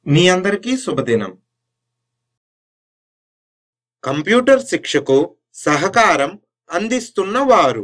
మీ అందరికీ శుభదినం కంప్యూటర్ శిక్షకు సహకారం అందిస్తున్న వారు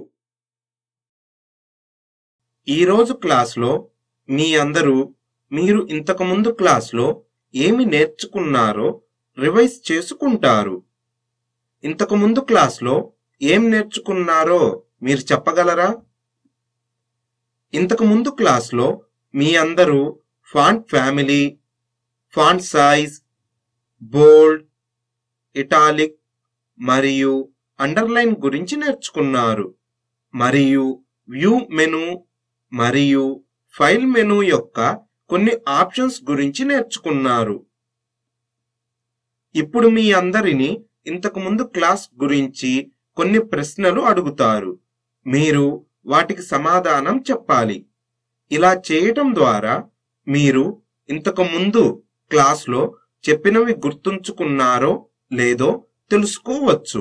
ఈరోజు క్లాస్లో మీ అందరూ మీరు ఇంతకుముందు క్లాస్లో ఏమి నేర్చుకున్నారో రివైజ్ చేసుకుంటారు ఇంతకుముందు క్లాస్లో ఏం నేర్చుకున్నారో మీరు చెప్పగలరా ఇంతకుముందు క్లాస్లో మీ అందరూ font family font size bold italic మరియు అండర్లైన్ గురించి నేర్చుకున్నారు మరియు వ్యూ మెను మరియు ఫైల్ మెను యొక్క కొన్ని ఆప్షన్స్ గురించి నేర్చుకున్నారు ఇప్పుడు మీ అందరిని ఇంతకుముందు క్లాస్ గురించి కొన్ని ప్రశ్నలు అడుగుతారు మీరు వాటికి సమాధానం చెప్పాలి ఇలా చేయటం ద్వారా మీరు ఇంతకు ముందు క్లాస్లో చెప్పినవి గుర్తుంచుకున్నారో లేదో తెలుసుకోవచ్చు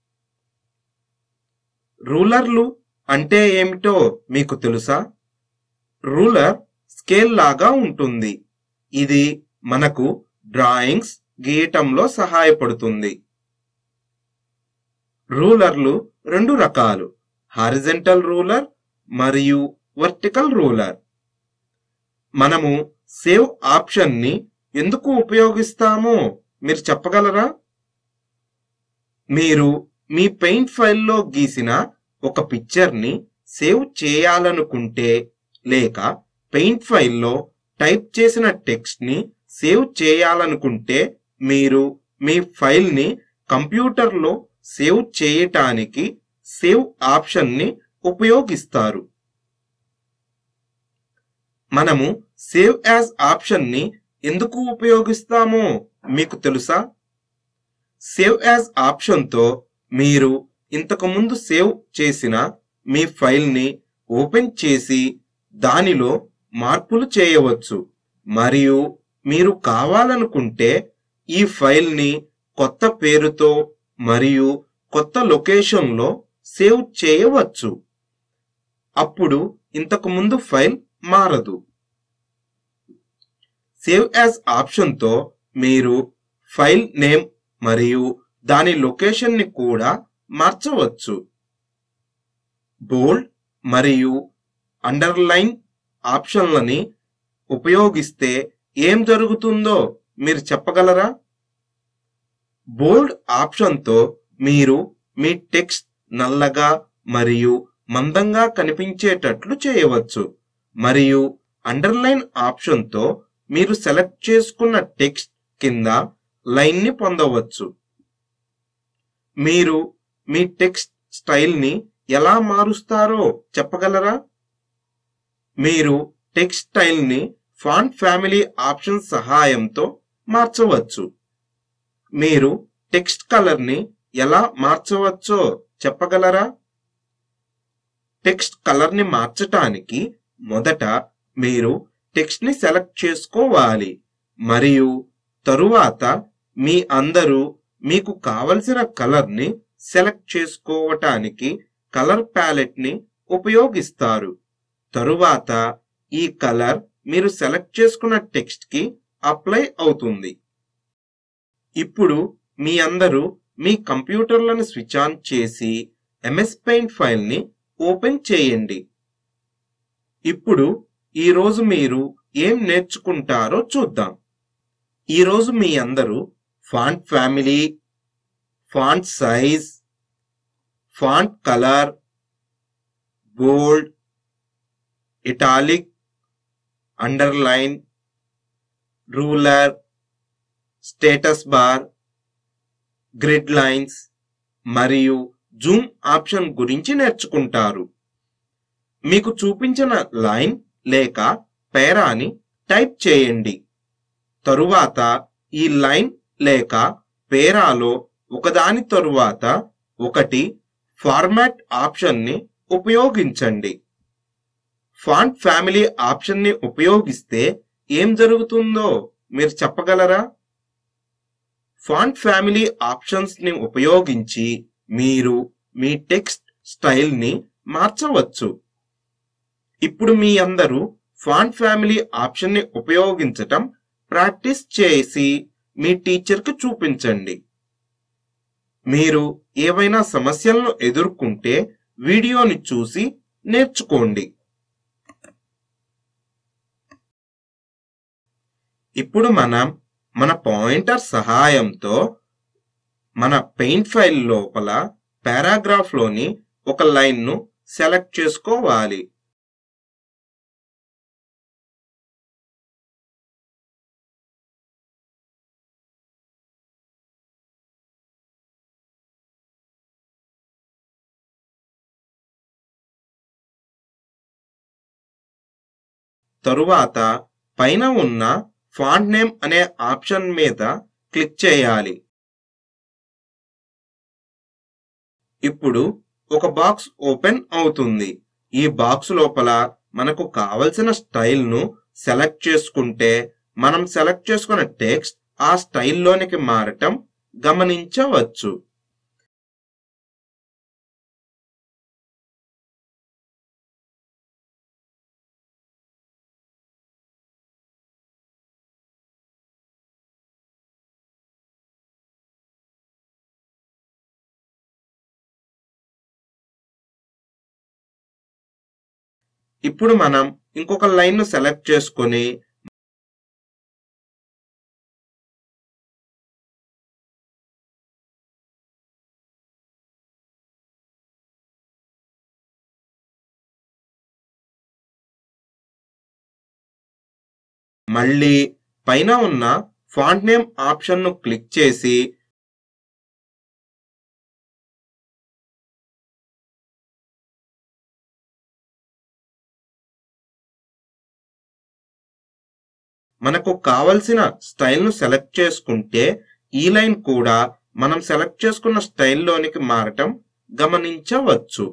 రూలర్లు అంటే ఏమిటో మీకు తెలుసా రూలర్ స్కేల్ లాగా ఉంటుంది ఇది మనకు డ్రాయింగ్స్ గీయటంలో సహాయపడుతుంది రూలర్లు రెండు రకాలు హారిజెంటల్ రూలర్ మరియు వర్టికల్ రూలర్ మనము సేవ్ ఆప్షన్ని ఎందుకు ఉపయోగిస్తామో మీరు చెప్పగలరా మీరు మీ పెయింట్ ఫైల్లో గీసిన ఒక పిక్చర్ని సేవ్ చేయాలనుకుంటే లేక పెయింట్ ఫైల్లో టైప్ చేసిన టెక్స్ట్ని సేవ్ చేయాలనుకుంటే మీరు మీ ఫైల్ని కంప్యూటర్లో సేవ్ చేయటానికి సేవ్ ఆప్షన్ని ఉపయోగిస్తారు మనము సేవ్ యాజ్ ఆప్షన్ని ఎందుకు ఉపయోగిస్తామో మీకు తెలుసా సేవ్ యాజ్ ఆప్షన్తో మీరు ఇంతకుముందు సేవ్ చేసిన మీ ఫైల్ని ఓపెన్ చేసి దానిలో మార్పులు చేయవచ్చు మరియు మీరు కావాలనుకుంటే ఈ ఫైల్ని కొత్త పేరుతో మరియు కొత్త లొకేషన్లో సేవ్ చేయవచ్చు అప్పుడు ఇంతకు ముందు ఫైల్ మారదు సేవ్ యాజ్ ఆప్షన్తో మీరు ఫైల్ నేమ్ మరియు దాని లొకేషన్ని కూడా మార్చవచ్చు బోల్డ్ మరియు అండర్లైన్ ఆప్షన్లని ఉపయోగిస్తే ఏం జరుగుతుందో మీరు చెప్పగలరా బోల్డ్ ఆప్షన్తో మీరు మీ టెక్స్ట్ నల్లగా మరియు మందంగా కనిపించేటట్లు చేయవచ్చు మరియు అండర్లైన్ ఆప్షన్తో మీరు సెలెక్ట్ చేసుకున్న టెక్స్ట్ కింద లైన్ని పొందవచ్చు మీరు మీ టెక్స్ట్ స్టైల్ని ఎలా మారుస్తారో చెప్పగలరా మీరు టెక్స్ట్ స్టైల్ని ఫాంట్ ఫ్యామిలీ ఆప్షన్ సహాయంతో మార్చవచ్చు మీరు టెక్స్ట్ కలర్ని ఎలా మార్చవచ్చో చెప్పగలరా టెక్స్ట్ కలర్ని మార్చటానికి మొదట మీరు టెక్స్ట్ని సెలెక్ట్ చేసుకోవాలి మరియు తరువాత మీ అందరూ మీకు కావలసిన కలర్ని సెలెక్ట్ చేసుకోవటానికి కలర్ ప్యాలెట్ని ఉపయోగిస్తారు తరువాత ఈ కలర్ మీరు సెలెక్ట్ చేసుకున్న టెక్స్ట్కి అప్లై అవుతుంది ఇప్పుడు మీ అందరూ మీ కంప్యూటర్లను స్విచ్ ఆన్ చేసి ఎంఎస్ పెయింట్ ఫైల్ని ఓపెన్ చేయండి ఇప్పుడు ఈరోజు మీరు ఏం నేర్చుకుంటారో చూద్దాం ఈరోజు మీ అందరూ font family font size font colour bold italic underline ruler status bar grid lines మరియు జూమ్ ఆప్షన్ గురించి నేర్చుకుంటారు మీకు చూపించిన లైన్ లేక పేరాని టైప్ చేయండి తరువాత ఈ లైన్ లేక పేరాలో ఒకదాని తరువాత ఒకటి ఫార్మాట్ ఆప్షన్ని ఉపయోగించండి ఫాంట్ ఫ్యామిలీ ఆప్షన్ని ఉపయోగిస్తే ఏం జరుగుతుందో మీరు చెప్పగలరా ఫాంట్ ఫ్యామిలీ ఆప్షన్స్ ని ఉపయోగించి మీరు మీ టెక్స్ట్ స్టైల్ ని మార్చవచ్చు ఇప్పుడు మీ అందరూ ఫాంట్ ఫ్యామిలీ ఆప్షన్ ని ఉపయోగించటం ప్రాక్టీస్ చేసి మీ టీచర్కి చూపించండి మీరు ఏవైనా సమస్యలను ఎదుర్కొంటే వీడియోని చూసి నేర్చుకోండి ఇప్పుడు మనం మన పాయింటర్ సహాయంతో మన పెయింట్ ఫైల్ లోపల పారాగ్రాఫ్లోని ఒక లైన్ను సెలెక్ట్ చేసుకోవాలి తరువాత పైన ఉన్న ఫాంట్ నేమ్ అనే ఆప్షన్ మీద క్లిక్ చేయాలి ఇప్పుడు ఒక బాక్స్ ఓపెన్ అవుతుంది ఈ బాక్స్ లోపల మనకు కావలసిన స్టైల్ను సెలెక్ట్ చేసుకుంటే మనం సెలెక్ట్ చేసుకున్న టెక్స్ట్ ఆ స్టైల్లోనికి మారటం గమనించవచ్చు ఇప్పుడు మనం ఇంకొక లైన్ ను సెలెక్ట్ చేసుకొని మళ్ళీ పైన ఉన్న ఫాంట్ నేమ్ ఆప్షన్ ను క్లిక్ చేసి మనకు కావలసిన స్టైల్ ను సెలెక్ట్ చేసుకుంటే ఈ లైన్ కూడా మనం సెలెక్ట్ చేసుకున్న స్టైల్లోనికి మారటం గమనించవచ్చు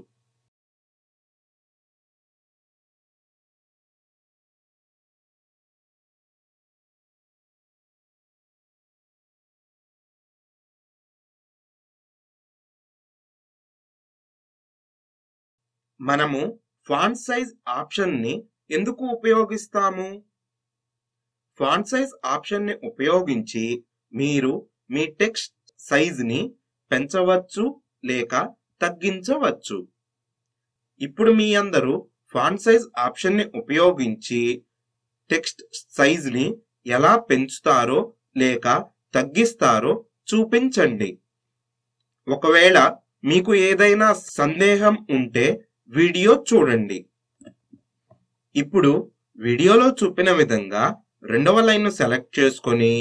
మనము ఫాంట్ సైజ్ ఆప్షన్ ని ఎందుకు ఉపయోగిస్తాము ఫాంట్ సైజ్ ఆప్షన్ ని ఉపయోగించి మీరు మీ టెక్స్ట్ సైజ్ ని పెంచవచ్చు లేక తగ్గించవచ్చు ఇప్పుడు మీ అందరూ ఫాంట్ సైజ్ ఆప్షన్ ని ఉపయోగించి టెక్స్ట్ సైజ్ ని ఎలా పెంచుతారో లేక తగ్గిస్తారో చూపించండి ఒకవేళ మీకు ఏదైనా సందేహం ఉంటే వీడియో చూడండి ఇప్పుడు వీడియోలో చూపిన విధంగా రెండవ లైన్ ను సెలెక్ట్ చేసుకొని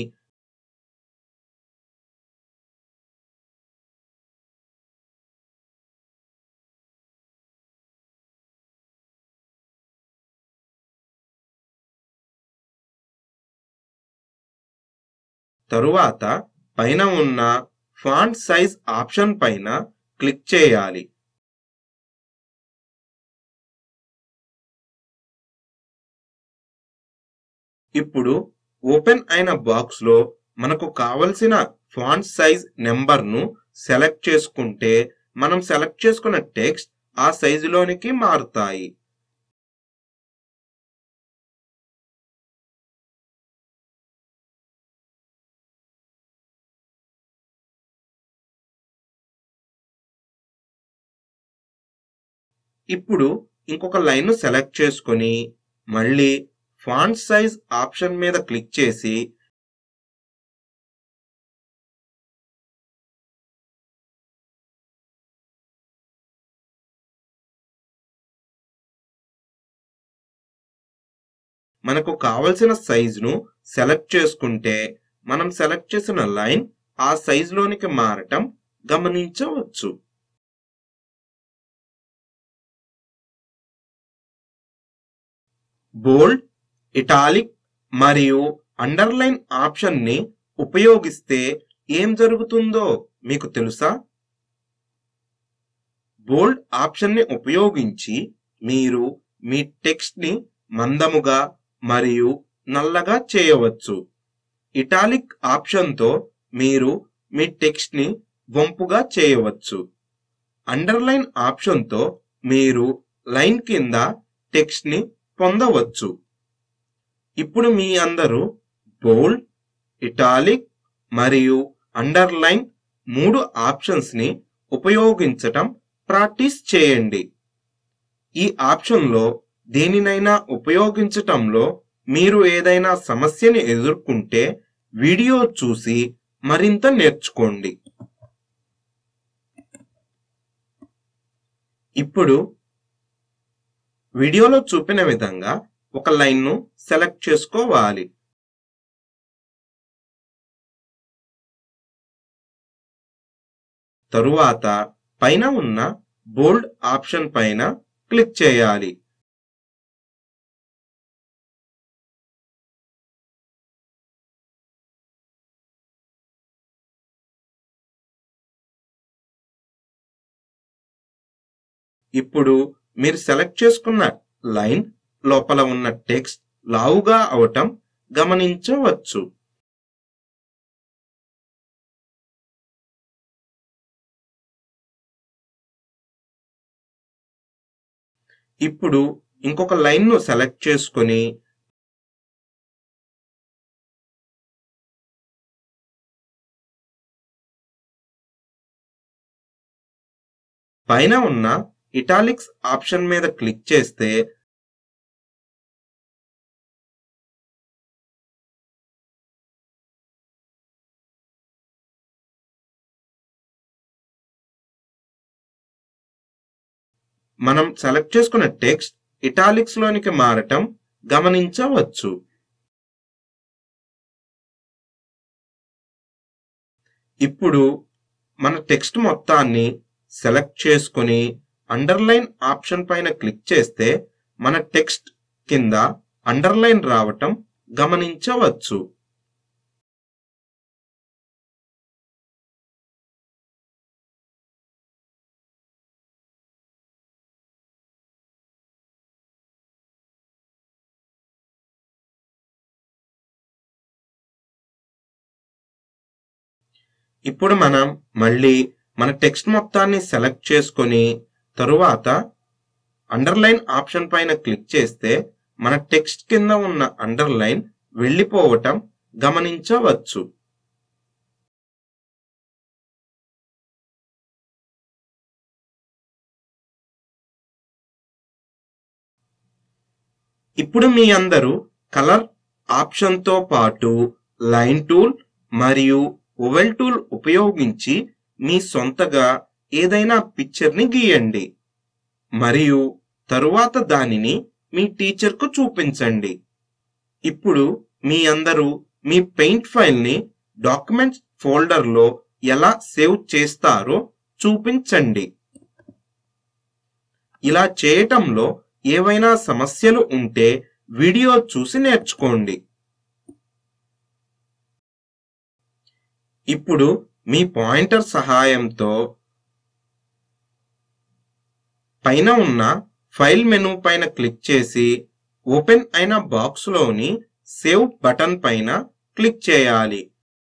తరువాత పైన ఉన్న ఫాంట్ సైజ్ ఆప్షన్ పైన క్లిక్ చేయాలి ఇప్పుడు ఓపెన్ అయిన బాక్స్ లో మనకు కావలసిన ఫాంట్ సైజ్ నెంబర్ ను సెలెక్ట్ చేసుకుంటే మనం సెలెక్ట్ చేసుకున్న టెక్స్ట్ ఆ సైజులోనికి మారుతాయి ఇప్పుడు ఇంకొక లైన్ ను సెలెక్ట్ చేసుకొని మళ్ళీ ఫాంట్ సైజ్ ఆప్షన్ మీద క్లిక్ చేసి మనకు కావలసిన సైజును సెలెక్ట్ చేసుకుంటే మనం సెలెక్ట్ చేసిన లైన్ ఆ సైజులోనికి మారటం గమనించవచ్చు బోల్డ్ ఇటాలిక్ మరియు అండర్లైన్ ఆప్షన్ ని ఉపయోగిస్తే ఏం జరుగుతుందో మీకు తెలుసా బోల్డ్ ఆప్షన్ ని ఉపయోగించి మీరు మీ టెక్స్ట్ ని మందముగా మరియు నల్లగా చేయవచ్చు ఇటాలిక్ ఆప్షన్తో మీరు మీ టెక్స్ట్ ని వంపుగా చేయవచ్చు అండర్లైన్ ఆప్షన్తో మీరు లైన్ కింద టెక్స్ట్ ని పొందవచ్చు ఇప్పుడు మీ అందరూ బోల్డ్ ఇటాలిక్ మరియు అండర్లైన్ మూడు ఆప్షన్స్ని ఉపయోగించటం ప్రాక్టీస్ చేయండి ఈ ఆప్షన్లో దేనినైనా ఉపయోగించటంలో మీరు ఏదైనా సమస్యని ఎదుర్కొంటే వీడియో చూసి మరింత నేర్చుకోండి ఇప్పుడు వీడియోలో చూపిన విధంగా ఒక లైన్ను సెలెక్ట్ చేసుకోవాలి తరువాత పైన ఉన్న బోల్డ్ ఆప్షన్ పైన క్లిక్ చేయాలి ఇప్పుడు మీరు సెలెక్ట్ చేసుకున్న లైన్ లోపల ఉన్న టెక్స్ట్ లావుగా అవటం గమనించవచ్చు ఇప్పుడు ఇంకొక లైన్ను సెలెక్ట్ చేసుకొని పైన ఉన్న ఇటాలిక్స్ ఆప్షన్ మీద క్లిక్ చేస్తే మనం సెలెక్ట్ చేసుకున్న టెక్స్ట్ ఇటాలిక్స్ లోనికి మారటం గమనించవచ్చు ఇప్పుడు మన టెక్స్ట్ మొత్తాన్ని సెలెక్ట్ చేసుకొని అండర్లైన్ ఆప్షన్ పైన క్లిక్ చేస్తే మన టెక్స్ట్ కింద అండర్లైన్ రావటం గమనించవచ్చు ఇప్పుడు మనం మళ్ళీ మన టెక్స్ట్ మొత్తాన్ని సెలెక్ట్ చేసుకొని తరువాత అండర్లైన్ ఆప్షన్ పైన క్లిక్ చేస్తే మన టెక్స్ట్ కింద ఉన్న అండర్లైన్ వెళ్ళిపోవటం గమనించవచ్చు ఇప్పుడు మీ అందరూ కలర్ ఆప్షన్తో పాటు లైన్ టూల్ మరియు ఓవెల్ టూల్ ఉపయోగించి మీ సొంతగా ఏదైనా పిక్చర్ని గీయండి మరియు తరువాత దానిని మీ టీచర్కు చూపించండి ఇప్పుడు మీ అందరూ మీ పెయింట్ ఫైల్ని డాక్యుమెంట్స్ ఫోల్డర్లో ఎలా సేవ్ చేస్తారో చూపించండి ఇలా చేయటంలో ఏవైనా సమస్యలు ఉంటే వీడియో చూసి నేర్చుకోండి ఇప్పుడు మీ పాయింటర్ సహాయంతో పైన ఉన్న ఫైల్ మెనూ పైన క్లిక్ చేసి ఓపెన్ అయిన బాక్స్లోని సేవ్ బటన్ పైన క్లిక్ చేయాలి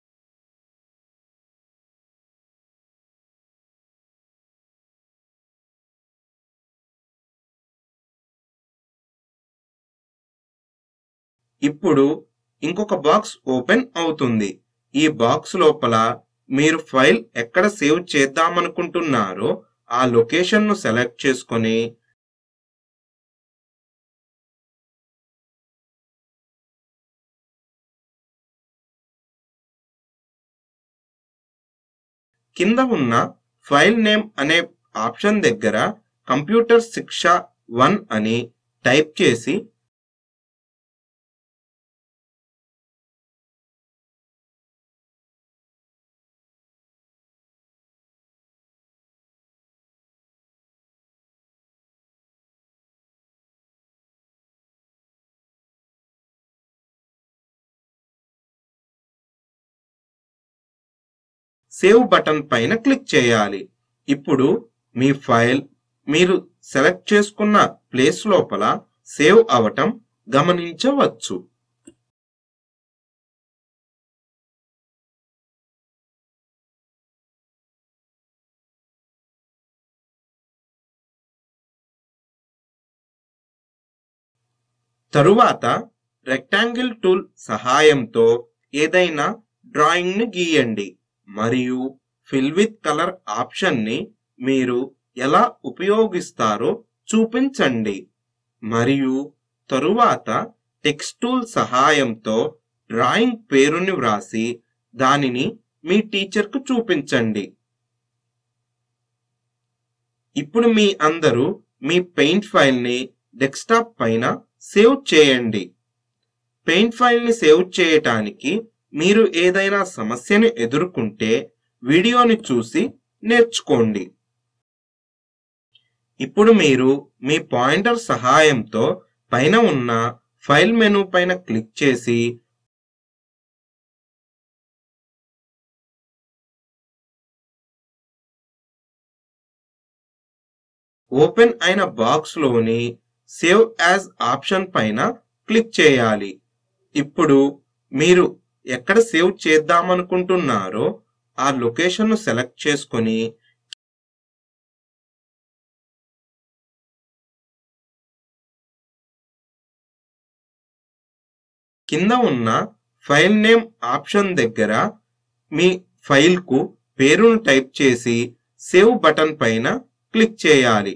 ఇప్పుడు ఇంకొక బాక్స్ ఓపెన్ అవుతుంది ఈ బాక్స్ లోపల మీరు ఫైల్ ఎక్కడ సేవ్ చేద్దామనుకుంటున్నారో ఆ లొకేషన్ ను సెలెక్ట్ చేసుకొని కింద ఉన్న ఫైల్ నేమ్ అనే ఆప్షన్ దగ్గర కంప్యూటర్ శిక్ష వన్ అని టైప్ చేసి సేవ్ బటన్ పైన క్లిక్ చేయాలి ఇప్పుడు మీ ఫైల్ మీరు సెలెక్ట్ చేసుకున్న ప్లేస్ లోపల సేవ్ అవటం గమనించవచ్చు తరువాత రెక్టాంగిల్ టూల్ సహాయంతో ఏదైనా డ్రాయింగ్ ని గీయండి మరియు ఫిల్ విత్ కలర్ ఆప్షన్ ని మీరు ఎలా ఉపయోగిస్తారో చూపించండి మరియు తరువాత టెక్స్ట్ టూల్ సహాయంతో డ్రాయింగ్ పేరుని వ్రాసి దానిని మీ టీచర్కు చూపించండి ఇప్పుడు మీ అందరూ మీ పెయింట్ ఫైల్ని డెస్క్టాప్ పైన సేవ్ చేయండి పెయింట్ ఫైల్ని సేవ్ చేయటానికి మీరు ఏదైనా సమస్యను ఎదుర్కొంటే వీడియోని చూసి నేర్చుకోండి ఇప్పుడు మీరు మీ పాయింటర్ సహాయంతో పైన ఉన్న ఫైల్ మెనూ పైన క్లిక్ చేసి ఓపెన్ అయిన బాక్స్ లోని సేవ్ యాజ్ ఆప్షన్ పైన క్లిక్ చేయాలి ఇప్పుడు మీరు ఎక్కడ సేవ్ చేద్దామనుకుంటున్నారో ఆ లొకేషన్ ను సెలెక్ట్ చేసుకొని కింద ఉన్న ఫైల్ నేమ్ ఆప్షన్ దగ్గర మీ ఫైల్ కు పేరును టైప్ చేసి సేవ్ బటన్ పైన క్లిక్ చేయాలి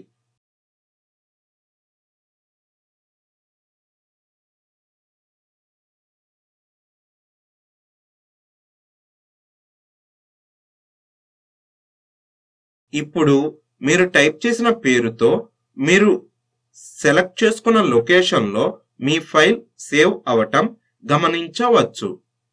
ఇప్పుడు మీరు టైప్ చేసిన పేరుతో మీరు సెలెక్ట్ చేసుకున్న లొకేషన్లో మీ ఫైల్ సేవ్ అవటం గమనించవచ్చు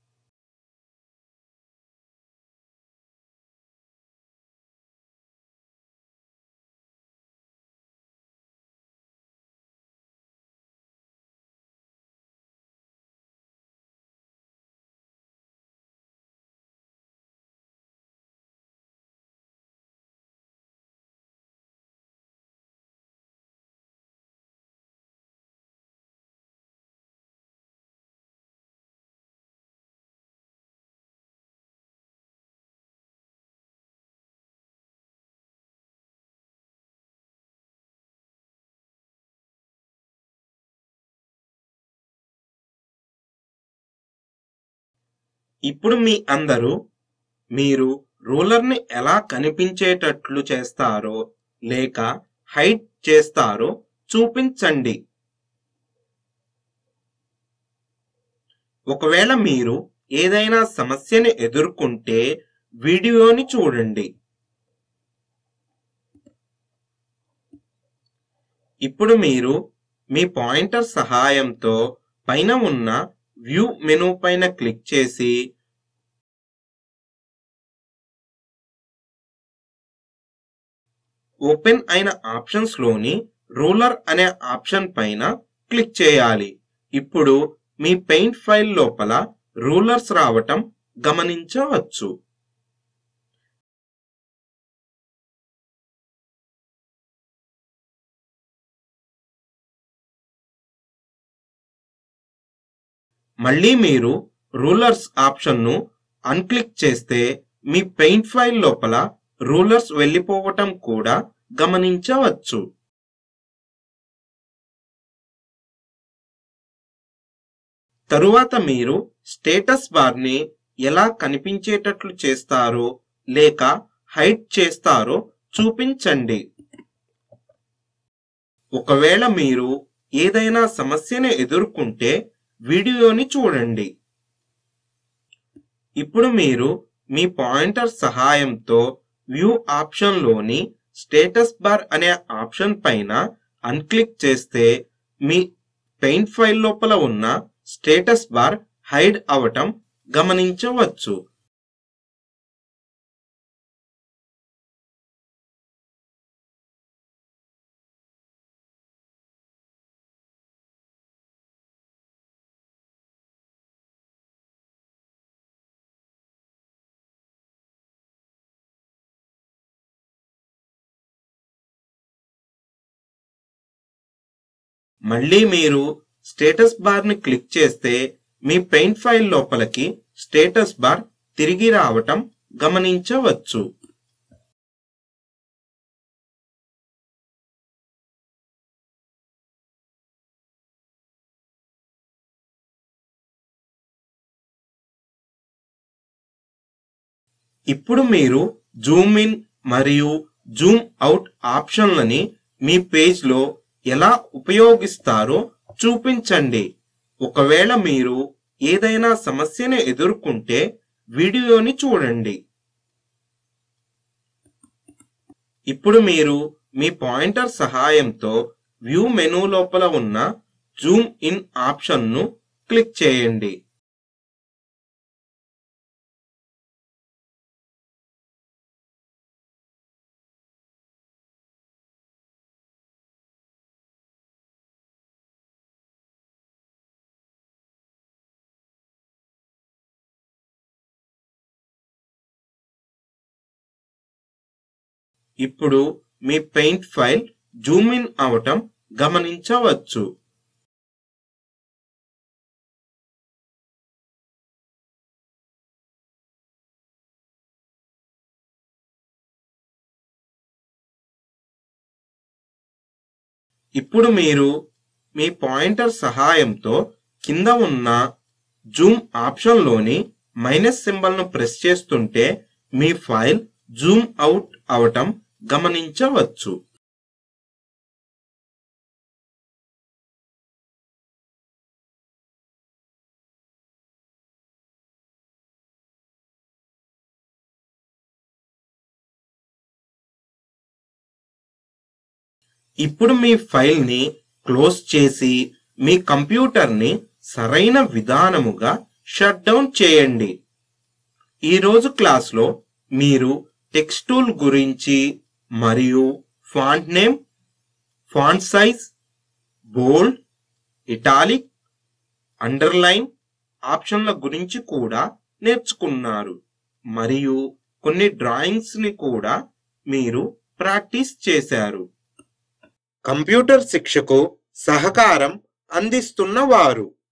ఇప్పుడు మీ అందరూ మీరు రూలర్ని ఎలా కనిపించేటట్లు చేస్తారో లేక హైడ్ చేస్తారో చూపించండి ఒకవేళ మీరు ఏదైనా సమస్యని ఎదుర్కొంటే వీడియోని చూడండి ఇప్పుడు మీరు మీ పాయింటర్ సహాయంతో పైన ఉన్న వ్యూ మెనూ పైన క్లిక్ చేసి ఓపెన్ అయిన ఆప్షన్స్ లోని రూలర్ అనే ఆప్షన్ పైన క్లిక్ చేయాలి ఇప్పుడు మీ పెయింట్ ఫైల్ లోపల రూలర్స్ రావటం గమనించవచ్చు మళ్ళీ మీరు రూలర్స్ ఆప్షన్ను అన్క్లిక్ చేస్తే మీ పెయింట్ ఫైల్ లోపల రూలర్స్ వెళ్ళిపోవటం కూడా గమనించవచ్చు తరువాత మీరు స్టేటస్ బార్ని ఎలా కనిపించేటట్లు చేస్తారో లేక హైడ్ చేస్తారో చూపించండి ఒకవేళ మీరు ఏదైనా సమస్యను ఎదుర్కొంటే వీడియోని చూడండి ఇప్పుడు మీరు మీ పాయింటర్ సహాయంతో వ్యూ ఆప్షన్లోని స్టేటస్ బార్ అనే ఆప్షన్ పైన అన్క్లిక్ చేస్తే మీ పెయింట్ ఫైల్ లోపల ఉన్న స్టేటస్ బార్ హైడ్ అవటం గమనించవచ్చు మళ్ళీ మీరు స్టేటస్ బార్ ని క్లిక్ చేస్తే మీ పెయింట్ ఫైల్ లోపలికి స్టేటస్ బార్ తిరిగి రావటం గమనించవచ్చు ఇప్పుడు మీరు జూమ్ ఇన్ మరియు జూమ్ అవుట్ ఆప్షన్లని మీ పేజ్లో ఎలా ఉపయోగిస్తారో చూపించండి ఒకవేళ మీరు ఏదైనా సమస్యను ఎదుర్కొంటే వీడియోని చూడండి ఇప్పుడు మీరు మీ పాయింటర్ సహాయంతో వ్యూ మెనూ లోపల ఉన్న జూమ్ ఇన్ ఆప్షన్ను క్లిక్ చేయండి ఇప్పుడు మీ పెయింట్ ఫైల్ జూమ్ ఇన్ అవటం గమనించవచ్చు ఇప్పుడు మీరు మీ పాయింటర్ సహాయంతో కింద ఉన్న జూమ్ ఆప్షన్లోని మైనస్ సింబల్ను ప్రెస్ చేస్తుంటే మీ ఫైల్ జూమ్ అవుట్ అవటం గమనించవచ్చు ఇప్పుడు మీ ఫైల్ని క్లోజ్ చేసి మీ కంప్యూటర్ని సరైన విధానముగా షట్ డౌన్ చేయండి ఈరోజు క్లాస్లో మీరు టెక్స్ట్ టూల్ గురించి మరియు font name font size bold italic underline ఆప్షన్ల గురించి కూడా నేర్చుకున్నారు మరియు కొన్ని డ్రాయింగ్స్ ని కూడా మీరు ప్రాక్టీస్ చేశారు కంప్యూటర్ శిక్షకు సహకారం అందిస్తున్న వారు